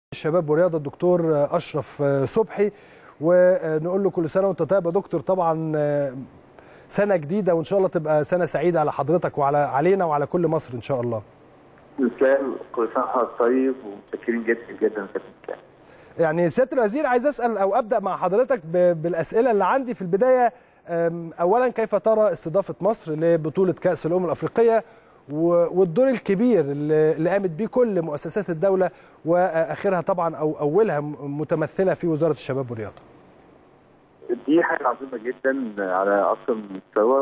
الشباب ورياضه الدكتور اشرف صبحي ونقول له كل سنه وانت طيب يا دكتور طبعا سنه جديده وان شاء الله تبقى سنه سعيده على حضرتك وعلى علينا وعلى كل مصر ان شاء الله. اسلام كل سنه وحضرتك طيب ومتشكرين جدا جدا يا كابتن اسلام. يعني سياده الوزير عايز اسال او ابدا مع حضرتك بالاسئله اللي عندي في البدايه اولا كيف ترى استضافه مصر لبطوله كاس الامم الافريقيه والدور الكبير اللي قامت بيه كل مؤسسات الدوله واخرها طبعا او اولها متمثله في وزاره الشباب والرياضه. دي حاجه عظيمه جدا على اكثر من مستوى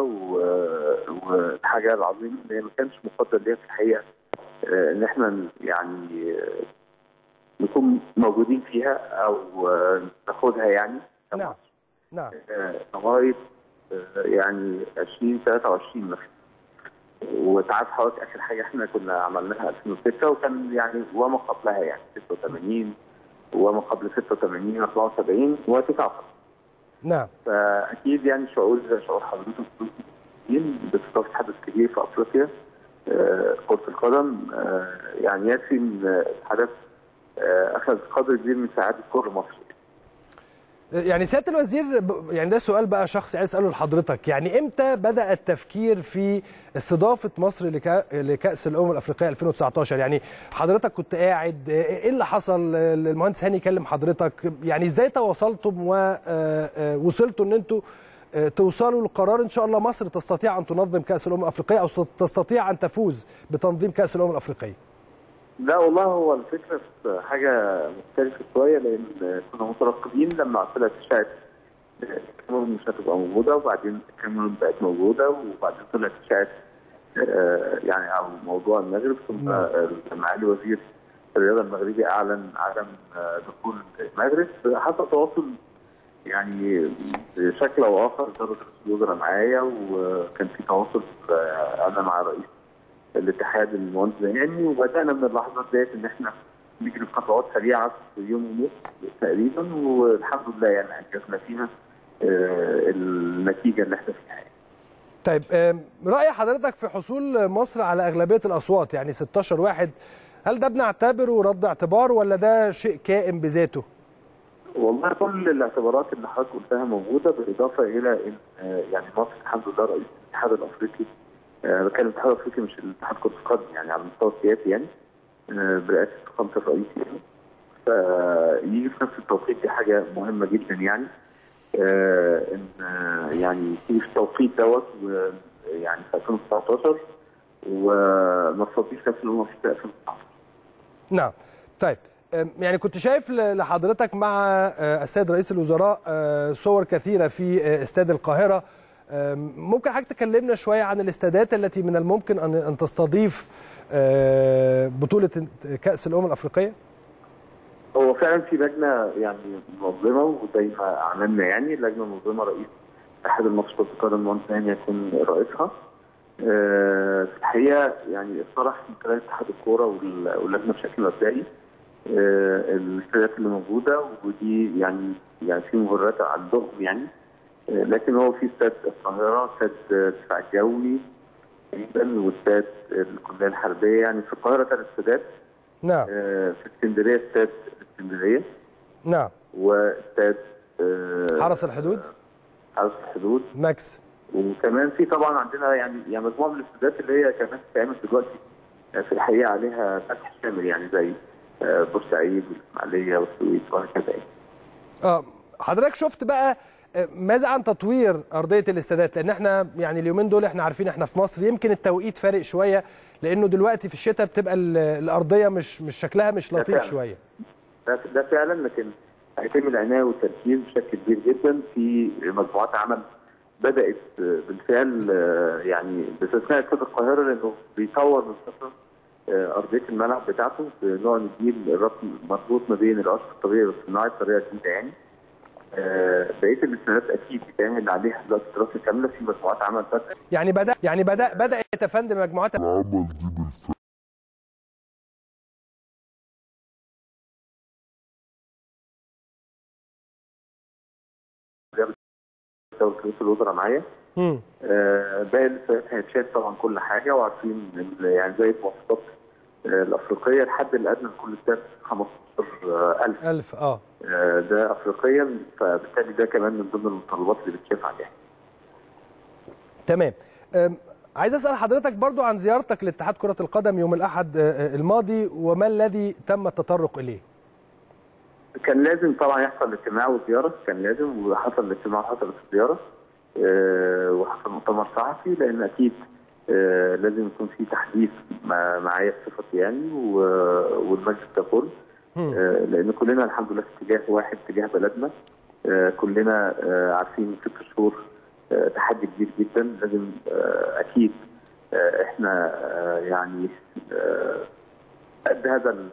والحاجه العظيمه اللي ما كانش مقدر ليها في الحقيقه ان احنا يعني نكون موجودين فيها او ناخدها يعني نعم نعم لغايه يعني 2023 مثلا وتعرف حضرتك اخر حاجه احنا كنا عملناها 2006 وكان يعني وما قبلها يعني 86 وما قبل 86 74 و89 نعم فاكيد يعني شعور زي شعور حضرتك باستضافه حدث كبير في افريقيا كره القدم يعني يكفي ان الحدث اخذ قدر كبير من سعاده كل مصر يعني سياده الوزير يعني ده سؤال بقى شخصي عايز اساله لحضرتك يعني امتى بدا التفكير في استضافه مصر لكاس الامم الافريقيه 2019 يعني حضرتك كنت قاعد ايه اللي حصل المهندس هاني كلم حضرتك يعني ازاي تواصلتم ووصلتوا ان انتوا توصلوا لقرار ان شاء الله مصر تستطيع ان تنظم كاس الامم الافريقيه او تستطيع ان تفوز بتنظيم كاس الامم الافريقيه لا والله هو الفكره في حاجه مختلفه شويه لان كنا مترقبين لما طلعت اشاعه الكاميرون مش هتبقى موجوده وبعدين الكاميرون بقت موجوده وبعدين طلعت اشاعه يعني او موضوع المغرب ثم معالي وزير الرياضه المغربي اعلن عدم دخول المغرب حصل تواصل يعني بشكل او اخر درجه الوزراء معايا وكان في تواصل انا مع رئيس الاتحاد المهندس يعني وبدانا من اللحظات ديت ان احنا نجري خطوات سريعه في يوم ونص تقريبا والحمد لله يعني انجزنا فيها النتيجه اللي احنا فيها طيب راي حضرتك في حصول مصر على اغلبيه الاصوات يعني 16 واحد هل ده بنعتبره رد اعتبار ولا ده شيء كائن بذاته؟ والله كل الاعتبارات اللي حضرتك قلتها موجوده بالاضافه الى ان يعني مصر الحمد لله رئيس الاتحاد الافريقي بتكلم الاتحاد الافريقي مش الاتحاد كره القدم يعني على المستوى السياسي يعني برئاسه فخامه الرئيس يعني فيجي في نفس التوقيت دي حاجه مهمه جدا يعني ان يعني تيجي في التوقيت دوت يعني في 2019 ونستضيف كاس الامم الافريقيه 2019 نعم طيب يعني كنت شايف لحضرتك مع السيد رئيس الوزراء صور كثيره في استاد القاهره ممكن حضرتك تكلمنا شويه عن الاستادات التي من الممكن ان ان تستضيف بطوله كاس الامم الافريقيه؟ هو فعلا في لجنه يعني منظمه وزي ما اعلنا يعني اللجنه المنظمه رئيس اتحاد المصري كره القدم المهندس هاني يكون رئيسها. في الحقيقه يعني اقترح من خلال اتحاد الكوره واللجنه بشكل مبدئي الاستادات اللي موجوده ودي يعني يعني في مبررات عندهم يعني لكن هو في استاد القاهره استاد الدفاع الجوي تقريبا واستاد الكليه الحربيه يعني في القاهره ثلاث استادات نعم في اسكندريه استاد اسكندريه نعم واستاد حرس الحدود حرس الحدود ماكس وكمان في طبعا عندنا يعني يعني مجموعه من الاستادات اللي هي كمان بتتعمل دلوقتي في الحقيقه عليها فتح شامل يعني زي بورسعيد والاسماعيليه والسويس وهكذا يعني. اه حضرتك شفت بقى ماذا عن تطوير ارضيه الاستادات لان احنا يعني اليومين دول احنا عارفين احنا في مصر يمكن التوقيت فارق شويه لانه دلوقتي في الشتاء بتبقى الارضيه مش مش شكلها مش لطيف شويه ده, ده فعلا لكن هيتم العنايه والتركيز بشكل كبير جدا في مجموعات عمل بدات بالفعل يعني باستثناء استاد القاهره لانه بيطور من فتره ارضيه الملعب بتاعته بنوع جديد الربط مربوط ما بين الارض الطبيعي والصناعي بطريقه جديده يعني آه بقيه الاستادات اكيد بيتعمل عليها دلوقتي دراسه كامله في مجموعات عمل بدأ يعني بدا يعني بدا بدا يتفندم مجموعات العمل دي بالفعل رئيس الوزراء معايا آه باقي الاستادات هيتشاف طبعا كل حاجه وعارفين يعني زي المواصفات الافريقيه الحد الادنى لكل استاد 15 15000 1000 اه آه، ده افريقيا فبالتالي ده كمان من ضمن المتطلبات اللي بتشاف عليها تمام أم، عايز اسال حضرتك برضو عن زيارتك لاتحاد كره القدم يوم الاحد آه، آه، الماضي وما الذي تم التطرق اليه كان لازم طبعا يحصل اجتماع وزياره كان لازم وحصل الاجتماع وحصلت الزياره آه، وحصل مؤتمر صحفي لان اكيد آه، لازم يكون في تحديث مع- معايا بصفتي يعني و- والمجلس ككل مم. آه، لان كلنا الحمد لله في اتجاه واحد اتجاه بلدنا آه، كلنا آه، عارفين ست شهور آه، تحدي كبير جدا لازم آه، اكيد آه، احنا آه، يعني آه، قد هذا ال-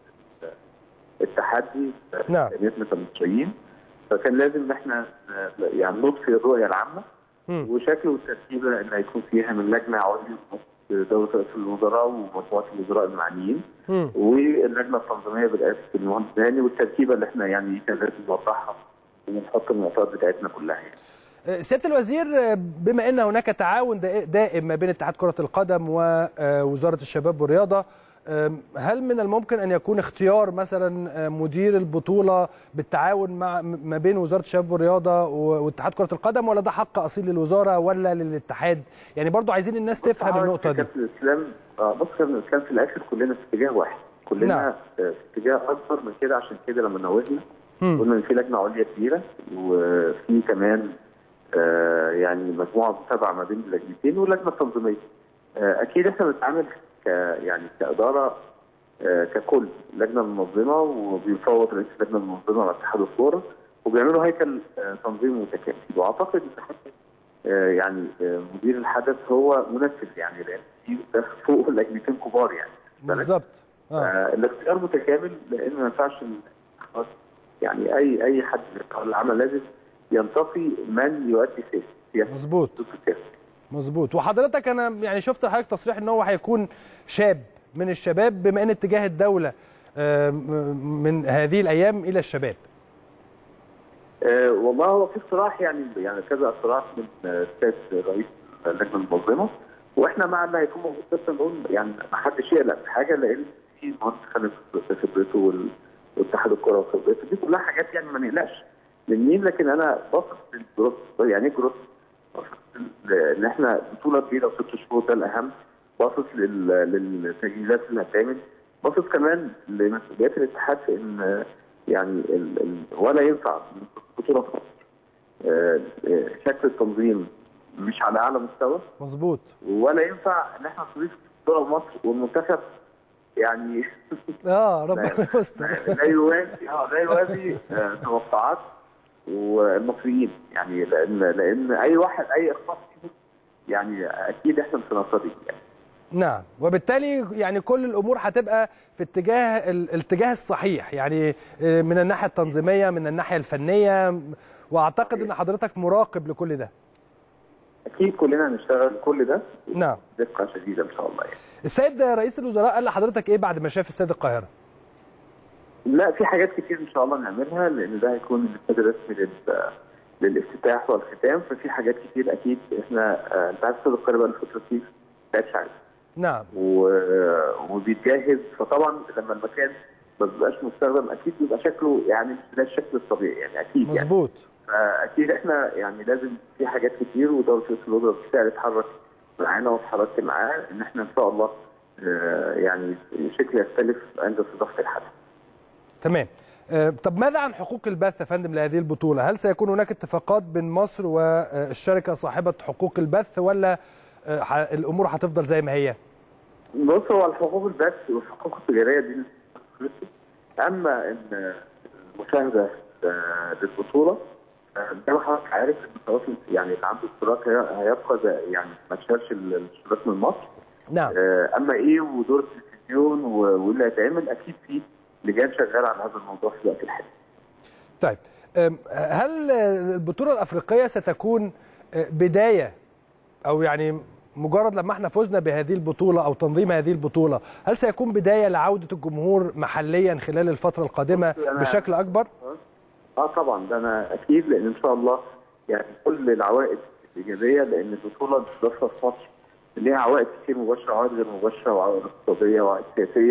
التحدي نعم. نسبة المصريين فكان لازم ان احنا آه، يعني نضفي الرؤيه العامه مم. وشكل والترتيبه اللي هيكون فيها من لجنه عليا دوله رئيس الوزراء ومجموعه الوزراء المعنيين مم. واللجنه التنظيميه برئاسه المهندس هاني والترتيبه اللي احنا يعني كان لازم نوضحها ونحط النقاط بتاعتنا كلها يعني. آه، سياده الوزير آه، بما ان هناك تعاون دا- دائم ما بين اتحاد كره القدم ووزاره الشباب والرياضه آم، هل من الممكن ان يكون اختيار مثلا آه، مدير البطوله بالتعاون مع ما بين وزاره الشباب والرياضه و- واتحاد كره القدم ولا ده حق اصيل للوزاره ولا للاتحاد يعني برضو عايزين الناس تفهم النقطه دي كابتن الاسلام آه، بص كابتن الاسلام في الاخر كلنا في اتجاه واحد كلنا نعم. آه، في اتجاه اكبر من كده عشان كده لما نوهنا مم. قلنا ان في لجنه عليا كبيره وفي كمان آه، يعني مجموعه متابعه ما بين اللجنتين واللجنه التنظيميه آه، اكيد احنا بنتعامل ك يعني كاداره آه، ككل لجنه منظمه وبيفوض رئيس اللجنه المنظمه مع اتحاد الكوره وبيعملوا هيكل آه، تنظيمي متكامل واعتقد إن حتى آه، يعني آه، مدير الحدث هو منفذ يعني لان في ده فوق لجنتين كبار يعني بالك؟ بالظبط اه آه، الاختيار متكامل لان ما ينفعش إن- خلاص يعني اي اي حد في العمل لازم ينتقي من يؤدي سياسه سياسه مظبوط ضد السياسه مظبوط وحضرتك انا يعني شفت لحضرتك تصريح ان هو هيكون شاب من الشباب بما ان اتجاه الدوله آه، م- من هذه الايام الى الشباب آه، والله هو في اقتراح يعني يعني كذا اقتراح من آه، السيد رئيس اللجنه المنظمه واحنا مع اللي هيكون موجود بس نقول يعني ما حدش يقلق في حاجه لان في مهندس خالد خبرته وال- واتحاد الكره وخبرته دي كلها حاجات يعني ما نقلقش من مين لكن انا باصص للجروث يعني ايه جروث؟ باصص لل- ان احنا بطوله كبيره وست شهور ده الاهم باصص لل- للتجهيزات اللي هتعمل باصص كمان لمسؤوليات الاتحاد في ان آه، يعني ال ال ولا ينفع بطوله في مصر آه، آه، شكل التنظيم مش على اعلى مستوى مظبوط ولا ينفع ان احنا نستضيف بطوله في مصر والمنتخب يعني اه ربنا يستر لا يوازي اه لا يوازي آه، توقعات والمصريين يعني لان لان اي واحد اي اخفاق فيهم يعني اكيد احنا مش هنرتضي يعني نعم وبالتالي يعني كل الامور هتبقى في اتجاه ال- الاتجاه الصحيح يعني آه، من الناحيه التنظيميه من الناحيه الفنيه واعتقد ان حضرتك مراقب لكل ده اكيد كلنا هنشتغل كل ده نعم بدقه شديده ان شاء الله يعني. السيد رئيس الوزراء قال لحضرتك ايه بعد ما شاف استاد القاهره لا في حاجات كتير ان شاء الله نعملها لان ده هيكون الاستاد الرسمي لل للافتتاح والختام ففي حاجات كتير اكيد احنا آه، انت عارف استاد القاهره بقى الفتره فيه ثلاث عام نعم و- وبيتجهز فطبعا لما المكان ما بيبقاش مستخدم اكيد بيبقى شكله يعني مش ده الشكل الطبيعي يعني اكيد يعني مظبوط فاكيد احنا يعني لازم في حاجات كتير ودوله رئيس الوزراء بالفعل اتحرك معانا واتحركت معاه ان احنا ان شاء الله آه، يعني شكل يختلف عند استضافه الحدث. تمام آه، طب ماذا عن حقوق البث يا فندم لهذه البطوله هل سيكون هناك اتفاقات بين مصر والشركه صاحبه حقوق البث ولا آه، ح- الامور هتفضل زي ما هي بص هو الحقوق البث والحقوق التجاريه دي اما ان المشاهده آه، للبطوله آه، زي ما حضرتك عارف ان خلاص يعني اللي عنده اشتراك هي- هيبقى زي- يعني ما اشتركش الاشتراك من مصر نعم آه، اما ايه ودور التلفزيون و- واللي هيتعمل اكيد في لجان شغاله على هذا الموضوع في الوقت الحالي. طيب أم، هل البطولة الأفريقية ستكون أه، بداية أو يعني مجرد لما احنا فزنا بهذه البطولة أو تنظيم هذه البطولة هل سيكون بداية لعودة الجمهور محليا خلال الفترة القادمة بص، أنا- بشكل أكبر؟ اه طبعا ده انا اكيد لان ان شاء الله يعني كل العوائد الايجابيه لان البطوله بتضافها في مصر ليها عوائد كتير مباشره وعوائد غير مباشره وعوائد اقتصاديه وعوائد سياسيه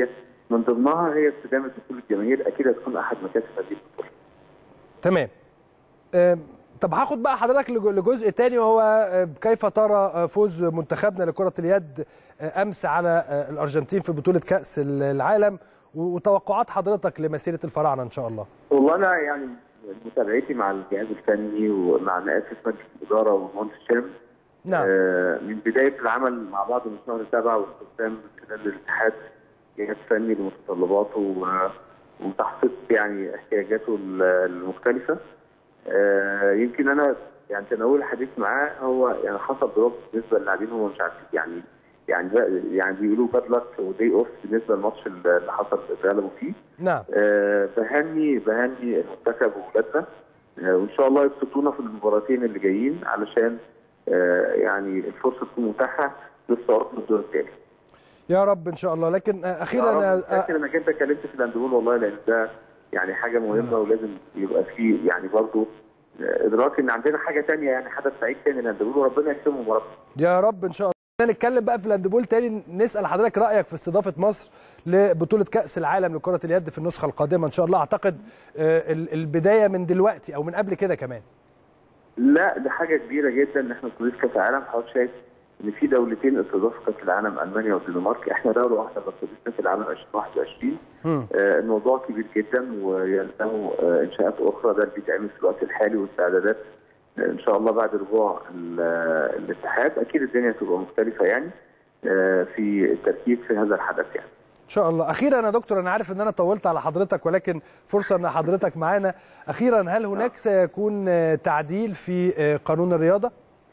من ضمنها هي استدامه دخول الجماهير اكيد هتكون احد مكاسب هذه البطوله. تمام آم، طب هاخد بقى حضرتك لج- لجزء تاني وهو آه، كيف ترى آه، فوز منتخبنا لكرة اليد آه، أمس على آه، الأرجنتين في بطولة كأس العالم و- وتوقعات حضرتك لمسيرة الفراعنة إن شاء الله والله انا يعني متابعتي مع الجهاز الفني ومع مؤسس مجلس الاداره والمهندس شام نعم آه، من بدايه العمل مع بعض من شهر سبعه واستخدام من خلال الاتحاد جهاز فني لمتطلباته و- وتحقيق يعني احتياجاته ال- المختلفه آه، يمكن انا يعني تناول الحديث معاه هو يعني حصل دروب بالنسبه للاعبين هو مش عارف يعني يعني بقى- يعني بيقولوا باد لك ودي اوف بالنسبه للماتش اللي حصل اتغلبوا فيه نعم آه، بهني بهني المنتخب واولادنا آه، وان شاء الله يبسطونا في المباراتين اللي جايين علشان آه، يعني الفرصه تكون متاحه للصعود من الدور الثاني. يا رب إن شاء الله لكن آه، أخيرا آه، فاكر انك انت اتكلمت في الهاندبول والله لان ده يعني حاجه مهمه ولازم يبقى فيه يعني برضه آه، ادراك ان عندنا حاجه ثانيه يعني حدث سعيد ثاني الهاندبول وربنا يكرمهم ورب. يا رب ان شاء الله نتكلم بقى في الهاندبول تاني نسال حضرتك رايك في استضافه مصر لبطوله كاس العالم لكره اليد في النسخه القادمه ان شاء الله اعتقد آه، ال- البدايه من دلوقتي او من قبل كده كمان لا ده حاجه كبيره جدا ان احنا نستضيف كاس العالم حضرتك شايف ان في دولتين استضافوا كاس العالم المانيا والدنمارك احنا دوله واحده بتستضيف كاس العالم 2021 مم. آه الموضوع كبير جدا ويلزمه آه انشاءات اخرى ده اللي بيتعمل في الوقت الحالي واستعدادات آه ان شاء الله بعد رجوع ال- آه، الاتحاد اكيد الدنيا هتبقى مختلفه يعني آه في التركيز في هذا الحدث يعني ان شاء الله اخيرا يا دكتور انا عارف ان انا طولت على حضرتك ولكن فرصه ان حضرتك معانا اخيرا هل هناك سيكون آه، تعديل في آه، قانون الرياضه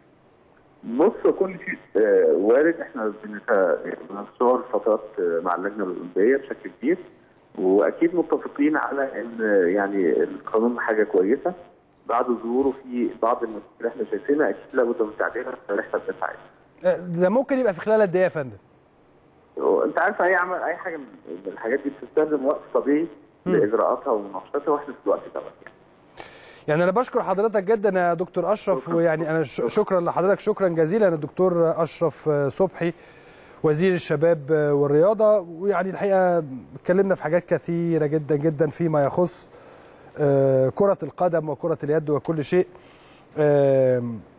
بص كل شيء آه، وارد احنا بنت- بنتصور الفترات آه، مع اللجنه الاولمبيه بشكل كبير واكيد متفقين على ان آه، يعني القانون حاجه كويسه بعد ظهوره في بعض المشاكل اللي احنا شايفينها اكيد لابد من تعديلها في رحله بنسعى آه، ده ممكن يبقى في خلال قد ايه يا فندم انت عارف اي عمل اي حاجه من من الحاجات دي بتستخدم وقت طبيعي لاجراءاتها ومناقشتها واحنا في الوقت دوت يعني. يعني انا بشكر حضرتك جدا يا دكتور اشرف شكراً. ويعني انا ش- شكرا لحضرتك شكرا جزيلا الدكتور اشرف صبحي وزير الشباب والرياضه ويعني الحقيقه اتكلمنا في حاجات كثيره جدا جدا فيما يخص آه، كره القدم وكره اليد وكل شيء آم،